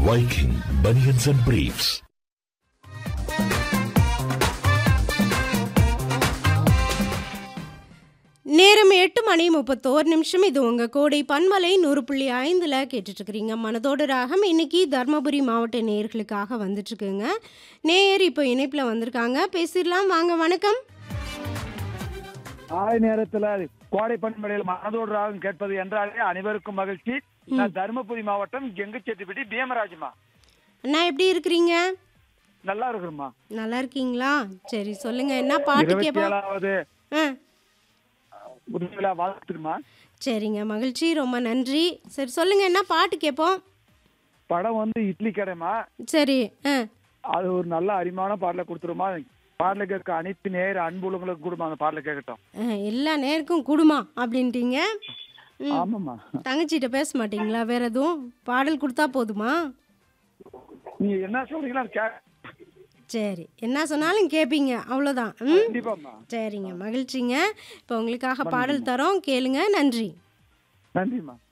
Viking Bunions and Briefs. நேரம் எட்டு மணி முப்பத்தோரு நிமிஷம் இது உங்க கோடை பன்மலை நூறு புள்ளி ஐந்துல கேட்டுட்டு இருக்கிறீங்க மனதோடு ராகம் இன்னைக்கு தர்மபுரி மாவட்ட நேயர்களுக்காக வந்துட்டு இருக்குங்க நேயர் இப்போ இணைப்புல வந்திருக்காங்க பேசிடலாம் வாங்க வணக்கம் ஆலை நேரத்துல கோடை பண்பலையில் மனதோடு ராகம் கேட்பது என்றாலே அனைவருக்கும் மகிழ்ச்சி நான் தருமபுரி மாவட்டம் கெங்குச்செட்டிப்பட்டி பீமராஜ்மா அண்ணா எப்படி இருக்கிறீங்க நல்லா இருக்குமா நல்லா இருக்கீங்களா சரி சொல்லுங்க என்ன பாட்டு இருபத்தி கேட்போம் ஏழாவது ஆ உதவியில வாழ்த்துக்குமா சரிங்க மகிழ்ச்சி ரொம்ப நன்றி சரி சொல்லுங்க என்ன பாட்டு கேட்போம் படம் வந்து இட்லி கடைமா சரி ஆ அது ஒரு நல்ல அருமையான பாடலை கொடுத்துருமா பாடலை கேட்க அனைத்து நேர அன்புள்ளவங்களுக்கு கொடுமா அந்த பாடலை கேட்கட்டும் ஆ, எல்லா நேருக்கும் குடுமா அப்படின்ட்டீங்க ம் ஆமாம்மா தங்கச்சிட்ட பேச மாட்டீங்களா வேற எதுவும் பாடல் கொடுத்தா போதுமா நீங்க என்ன சொல்றீங்களோ அது கே சரி என்ன சொன்னாலும் கேட்பீங்க அவ்வளோதான் ம் கண்டிப்பாம்மா சரிங்க மகிழ்ச்சிங்க இப்போ உங்களுக்காக பாடல் தரோம் கேளுங்க நன்றி நன்றிம்மா